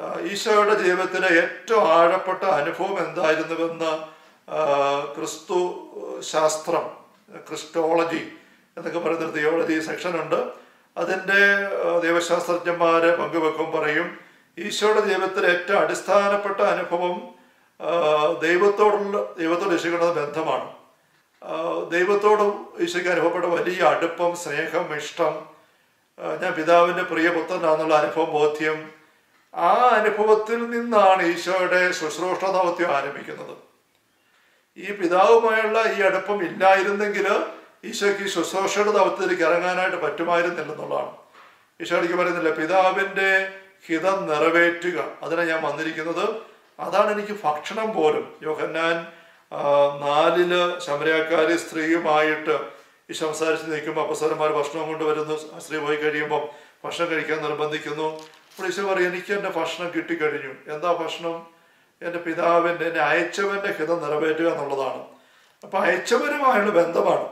ആ, ഈശോയുടെ ജീവിതത്തിലെ ഏറ്റവും ആഴപ്പെട്ട അനുഭവം എന്തായിരുന്നുവെന്ന് ആ, ക്രിസ്തു ശാസ്ത്രം ക്രിസ്റ്റോളജി എന്നൊക്കെ പറയുന്ന ഒരു തിയോളജി സെക്ഷൻ ഉണ്ട് അതിൻ്റെ ആ, ദൈവശാസ്ത്രജ്ഞന്മാരെ പങ്കുവെക്കും പറയും ഈശോയുടെ ജീവിതത്തിലെ ഏറ്റവും അടിസ്ഥാനപ്പെട്ട അനുഭവം ആ, ദൈവത്തോടുള്ള ദൈവത്തോട് ഈശോയുടെ ബന്ധമാണ് ആ, ദൈവത്തോടും ഈശോയ്ക്ക് അനുഭവപ്പെട്ട വലിയ അടുപ്പം സ്നേഹം ഇഷ്ടം ആ, ഞാൻ പിതാവിൻ്റെ പ്രിയപുത്രനാണെന്നുള്ള അനുഭവം ബോധ്യം ആ അനുഭവത്തിൽ നിന്നാണ് ഈശോയുടെ ശുശ്രൂഷ ദൗത്യം ആരംഭിക്കുന്നത് ഈ പിതാവുമായുള്ള ഈ അടുപ്പം ഇല്ലായിരുന്നെങ്കിൽ ഈശോയ്ക്ക് ഈ ശുശ്രൂഷയുടെ ദൗത്യത്തിലേക്ക് ഇറങ്ങാനായിട്ട് പറ്റുമായിരുന്നില്ലെന്നുള്ളതാണ് ഈശോയ്ക്ക് പറയുന്നില്ല പിതാവിൻ്റെ ഹിതം നിറവേറ്റുക അതിനാണ് ഞാൻ വന്നിരിക്കുന്നത് അതാണ് എനിക്ക് ഭക്ഷണം പോലും യോഹന്നാൻ ആ, നാലില് ശമരക്കാരി സ്ത്രീയുമായിട്ട് ഈ സംസാരിച്ച് നിൽക്കുമ്പോൾ അപ്പസരന്മാർ ഭക്ഷണം കൊണ്ടുവരുന്നു ആ സ്ത്രീ പോയി കഴിയുമ്പോൾ ഭക്ഷണം കഴിക്കാൻ നിർബന്ധിക്കുന്നു അപ്പോൾ ഈശോ പറയും എനിക്ക് എൻ്റെ ഭക്ഷണം കിട്ടിക്കഴിഞ്ഞു എന്താ ഭക്ഷണം എൻ്റെ പിതാവിൻ്റെ എന്നെ അയച്ചവൻ്റെ ഹിതം നിറവേറ്റുക എന്നുള്ളതാണ് അപ്പൊ അയച്ചവരുമായുള്ള ബന്ധമാണ്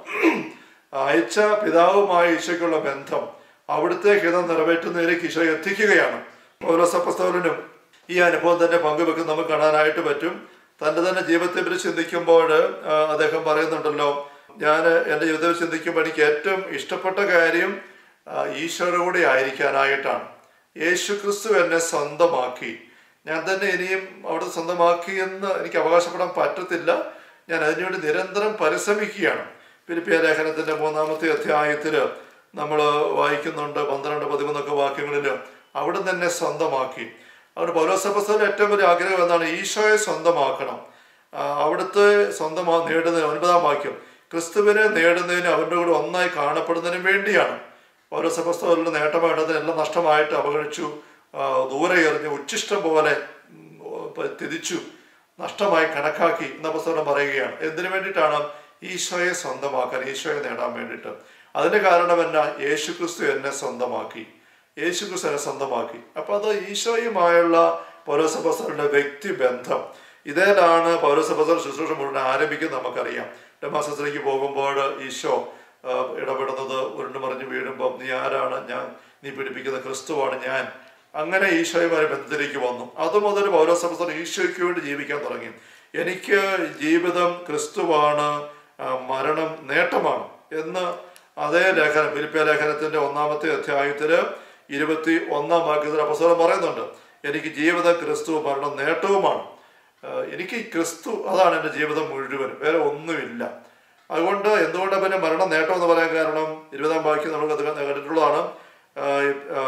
അയച്ച പിതാവുമായി ഈശോയ്ക്കുള്ള ബന്ധം അവിടുത്തെ ഹിതം നിറവേറ്റുന്നതിലേക്ക് ഈശോ എത്തിക്കുകയാണ് പൗരസപ്പസ്തോലനും ഈ അനുഭവം തന്നെ പങ്കുവെക്കുന്ന നമുക്ക് കാണാനായിട്ട് പറ്റും തൻ്റെ തന്നെ ജീവിതത്തെ പറ്റി ചിന്തിക്കുമ്പോൾ ആ, അദ്ദേഹം പറയുന്നുണ്ടല്ലോ ഞാൻ എൻ്റെ ജീവിതത്തിൽ ചിന്തിക്കുമ്പോൾ എനിക്ക് ഏറ്റവും ഇഷ്ടപ്പെട്ട കാര്യം ആ, ഈശോയുടെ കൂടെ ആയിരിക്കാനായിട്ടാണ് യേശു ക്രിസ്തു എന്നെ സ്വന്തമാക്കി ഞാൻ തന്നെ ഇനിയും അവിടെ സ്വന്തമാക്കി എന്ന് എനിക്ക് അവകാശപ്പെടാൻ പറ്റത്തില്ല ഞാൻ അതിനുവേണ്ടി നിരന്തരം പരിശ്രമിക്കുകയാണ് ഫിലിപ്പിയ ലേഖനത്തിന്റെ മൂന്നാമത്തെ അധ്യായത്തിൽ നമ്മൾ വായിക്കുന്നുണ്ട് പന്ത്രണ്ട് പതിമൂന്നൊക്കെ വാക്യങ്ങളിൽ അവിടെ തന്നെ സ്വന്തമാക്കി അവിടെ പൗലോസപ്പസ്തോന്റെ ഏറ്റവും വലിയ ആഗ്രഹം എന്താണ് ഈശോയെ സ്വന്തമാക്കണം ആ, അവിടുത്തെ സ്വന്തമാ നേടുന്നതിന് ഒൻപതാം വാക്യം ക്രിസ്തുവിനെ നേടുന്നതിന് അവരുടെ കൂടെ ഒന്നായി കാണപ്പെടുന്നതിനും വേണ്ടിയാണ് ഓരോ സഭസ്ഥകളുടെ നേട്ടമായിട്ട് അതിനെല്ലാം നഷ്ടമായിട്ട് അവഗണിച്ചു ആ, ദൂരെ എറിഞ്ഞു ഉച്ഛിഷ്ടം പോലെ ഉം, പ- തിരിച്ചു നഷ്ടമായി കണക്കാക്കി എന്ന പുസ്തകം പറയുകയാണ് എന്തിനു വേണ്ടിയിട്ടാണ് ഈശോയെ സ്വന്തമാക്കാൻ ഈശോയെ നേടാൻ വേണ്ടിയിട്ട് അതിന് കാരണം എന്നാ യേശു ക്രിസ്തു എന്നെ സ്വന്തമാക്കി യേശു ക്രിസ്തു എന്നെ സ്വന്തമാക്കി അപ്പൊ അത് ഈശോയുമായുള്ള പൗരസഭസ്ഥരുടെ വ്യക്തിബന്ധം ഇതിലാണ് പൗരസഭസ്ഥ ശുശ്രൂഷ മുഴുവൻ ആരംഭിക്കുന്നത് നമുക്കറിയാം ഡമാസത്തിലേക്ക് പോകുമ്പോൾ ഈശോ ആ, ഇടപെടുന്നത് ഉരുണ്ടു മറിഞ്ഞ് വീഴുമ്പോൾ നീ ആരാണ് ഞാൻ നീ പിടിപ്പിക്കുന്ന ക്രിസ്തുവാണ് ഞാൻ അങ്ങനെ ഈശോയുമായി ബന്ധത്തിലേക്ക് വന്നു അത് മുതൽ പൗരസഭസ്ഥർ ഈശോയ്ക്ക് വേണ്ടി ജീവിക്കാൻ തുടങ്ങി എനിക്ക് ജീവിതം ക്രിസ്തുവാണ് ആ, മരണം നേട്ടമാണ് എന്ന് അതേ ലേഖനം ഫിലിപ്പിയ ലേഖനത്തിന്റെ ഒന്നാമത്തെ അധ്യായത്തില് ഇരുപത്തി ഒന്നാം വാക്യത്തിൽ അപസ്വരം പറയുന്നുണ്ട് എനിക്ക് ജീവിതം ക്രിസ്തു മരണം നേട്ടവുമാണ് ആ, എനിക്ക് ഈ ക്രിസ്തു അതാണ് എൻ്റെ ജീവിതം മുഴുവൻ വേറെ ഒന്നുമില്ല അതുകൊണ്ട് എന്തുകൊണ്ടാണ് പിന്നെ മരണം നേട്ടം എന്ന് പറയാൻ കാരണം ഇരുപതാം വാക്യം നമുക്ക് അത് കണ്ടിട്ടുള്ളതാണ് ആ, ആ,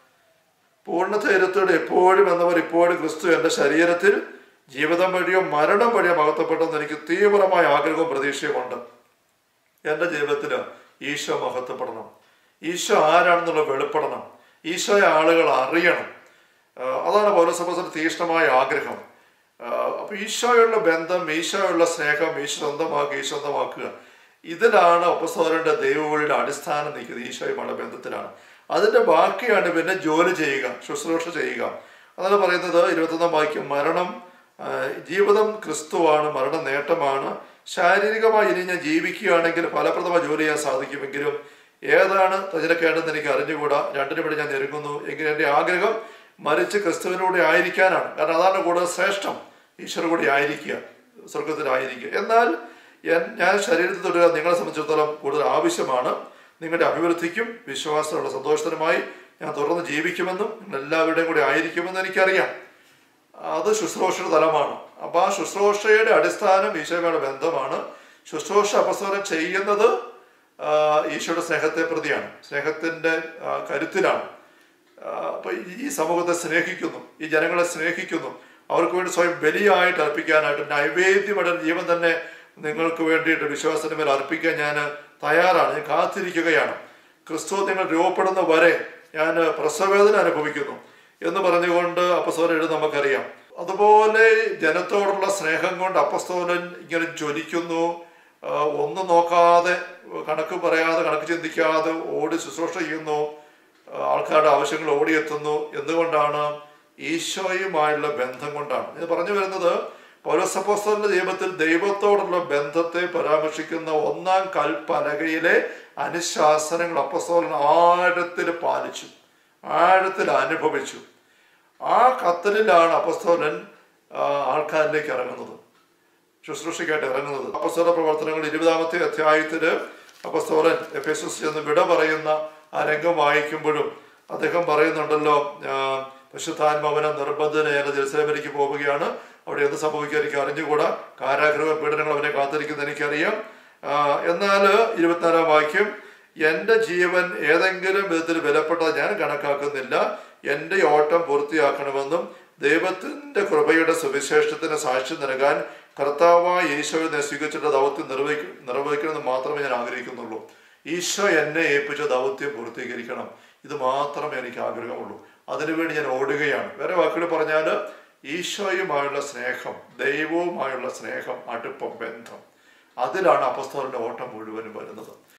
പൂർണ്ണധൈര്യത്തോടെ എപ്പോഴും എന്നവർ ഇപ്പോഴും ക്രിസ്തു എൻ്റെ ശരീരത്തിൽ ജീവിതം വഴിയോ മരണം വഴിയോ മഹത്വപ്പെട്ടെന്ന് എനിക്ക് തീവ്രമായ ആഗ്രഹവും പ്രതീക്ഷയുമുണ്ട് എൻ്റെ ജീവിതത്തിൽ ഈശോ മഹത്വപ്പെടണം ഈശോ ആരാണെന്നുള്ള വെളിപ്പെടണം ഈശോയെ ആളുകൾ അറിയണം ആ, അതാണ് പൗരസഭയുടെ തീക്ഷ്ണമായ ആഗ്രഹം ആ, അപ്പൊ ഈശോയുള്ള ബന്ധം ഈശോയുള്ള സ്നേഹം ഈശോ സ്വന്തമാക്കുക ഈശോ സ്വന്തമാക്കുക ഇതിലാണ് അപ്പസ്തോലന്റെ ദൈവവിളിയുടെ അടിസ്ഥാനം നിൽക്കുന്നത് ഈശോയുമായുള്ള ബന്ധത്തിലാണ് അതിന്റെ ബാക്കിയാണ് പിന്നെ ജോലി ചെയ്യുക ശുശ്രൂഷ ചെയ്യുക അതാണ് പറയുന്നത് ഇരുപത്തൊന്നാം വാക്യം മരണം ആ, ജീവിതം ക്രിസ്തുവാണ് മരണം നേട്ടമാണ് ശാരീരികമായി ഇനി ഞാൻ ജീവിക്കുകയാണെങ്കിൽ ഫലപ്രദമായി ജോലി ചെയ്യാൻ സാധിക്കുമെങ്കിലും ഏതാണ് തിരഞ്ഞെടുക്കേണ്ടതെന്ന് എനിക്ക് അറിഞ്ഞുകൂടാ രണ്ടിനും വേണ്ടി ഞാൻ ഞെരുങ്ങുന്നു എങ്കിലും എൻ്റെ ആഗ്രഹം മരിച്ച് ക്രിസ്തുവിനൂടെ ആയിരിക്കാനാണ് കാരണം അതാണ് കൂടുതൽ ശ്രേഷ്ഠം ഈശ്വര കൂടി ആയിരിക്കുക സ്വർഗത്തിലായിരിക്കുക എന്നാൽ എൻ- ഞാൻ ശരീരത്തിൽ തുടരുക നിങ്ങളെ സംബന്ധിച്ചിടത്തോളം കൂടുതൽ ആവശ്യമാണ് നിങ്ങളുടെ അഭിവൃദ്ധിക്കും വിശ്വാസത്തിനുള്ള സന്തോഷത്തിനുമായി ഞാൻ തുടർന്ന് ജീവിക്കുമെന്നും നിങ്ങൾ എല്ലാവരുടെയും കൂടി ആയിരിക്കുമെന്നും എനിക്കറിയാം അത് ശുശ്രൂഷയുടെ തലമാണ് അപ്പൊ ആ ശുശ്രൂഷയുടെ അടിസ്ഥാനം ഈശോയുടെ ബന്ധമാണ് ശുശ്രൂഷ അപസ്വരം ചെയ്യുന്നത് ആ, ഈശോയുടെ സ്നേഹത്തെ പ്രതിയാണ് സ്നേഹത്തിന്റെ ആ, കരുത്തിലാണ് ആ, അപ്പൊ ഈ സമൂഹത്തെ സ്നേഹിക്കുന്നു ഈ ജനങ്ങളെ സ്നേഹിക്കുന്നു അവർക്ക് വേണ്ടി സ്വയം ബലിയായിട്ട് അർപ്പിക്കാനായിട്ട് നൈവേദ്യമായിട്ട് ജീവൻ തന്നെ നിങ്ങൾക്ക് വേണ്ടിയിട്ട് വിശ്വാസത്തിന് മേൽ അർപ്പിക്കാൻ ഞാൻ തയ്യാറാണ് ഞാൻ കാത്തിരിക്കുകയാണ് ക്രിസ്തു നിങ്ങൾ രൂപപ്പെടുന്ന വരെ ഞാൻ പ്രസവേദന അനുഭവിക്കുന്നു എന്ന് പറഞ്ഞുകൊണ്ട് അപ്പസ്തോലൻ എഴുതി നമുക്കറിയാം അതുപോലെ ജനത്തോടുള്ള സ്നേഹം കൊണ്ട് അപ്പസ്തോലൻ ഇങ്ങനെ ജ്വലിക്കുന്നു ആ, ഒന്നും നോക്കാതെ കണക്ക് പറയാതെ കണക്ക് ചിന്തിക്കാതെ ഓടി ശുശ്രൂഷ ചെയ്യുന്നു ആ, ആൾക്കാരുടെ ആവശ്യങ്ങൾ ഓടിയെത്തുന്നു എന്തുകൊണ്ടാണ് ഈശോയുമായുള്ള ബന്ധം കൊണ്ടാണ് ഇത് പറഞ്ഞു വരുന്നത് പൗരസപ്പോസ്തലിന്റെ ജീവിതത്തിൽ ദൈവത്തോടുള്ള ബന്ധത്തെ പരാമർശിക്കുന്ന ഒന്നാം കൽപ്പലകയിലെ അനുശാസനങ്ങൾ അപ്പസ്തോലൻ ആഴത്തിൽ പാലിച്ചു ആഴത്തിൽ അനുഭവിച്ചു ആ കത്തലിലാണ് അപ്പസ്തോലൻ ആ, ആൾക്കാരിലേക്ക് ഇറങ്ങുന്നത് ശുശ്രൂഷയ്ക്കായിട്ട് ഇറങ്ങുന്നത് അപ്പസ്തോല പ്രവർത്തനങ്ങൾ ഇരുപതാമത്തെ അധ്യായത്തില് അപ്പസ്തോലൻ എഫേസസ് എന്ന് വിട പറയുന്ന ആ രംഗം വായിക്കുമ്പോഴും അദ്ദേഹം പറയുന്നുണ്ടല്ലോ ആ, പരിശുദ്ധാത്മാവന നിർബന്ധനേന ജെറുസലേമിലേക്ക് പോവുകയാണ് അവിടെ എന്ത് സംഭവിക്കുക എനിക്ക് അറിഞ്ഞുകൂടാ കാരാഗ്രഹ പീഡനങ്ങൾ അവനെ കാത്തിരിക്കുന്നത് എനിക്കറിയാം ആ, എന്നാൽ ഇരുപത്തിനാലാം വാക്യം എൻ്റെ ജീവൻ ഏതെങ്കിലും വിധത്തിൽ വിലപ്പെട്ടത് ഞാൻ കണക്കാക്കുന്നില്ല എൻ്റെ ഓട്ടം പൂർത്തിയാക്കണമെന്നും ദൈവത്തിൻ്റെ കൃപയുടെ സുവിശേഷത്തിന് സാക്ഷ്യം നൽകാൻ കർത്താവായ ഈശോയെ സ്വീകരിച്ചിട്ട് ദൗത്യം നിർവഹിക്ക നിർവഹിക്കണമെന്ന് മാത്രമേ ഞാൻ ആഗ്രഹിക്കുന്നുള്ളൂ ഈശോ എന്നെ ഏൽപ്പിച്ച ദൗത്യം പൂർത്തീകരിക്കണം ഇത് മാത്രമേ എനിക്ക് ആഗ്രഹമുള്ളൂ അതിനുവേണ്ടി ഞാൻ ഓടുകയാണ് വേറെ വാക്കുകൾ പറഞ്ഞാൽ ഈശോയുമായുള്ള സ്നേഹം ദൈവവുമായുള്ള സ്നേഹം അടുപ്പം ബന്ധം അതിലാണ് അപസ്തോലിന്റെ ഓട്ടം മുഴുവനും വരുന്നത്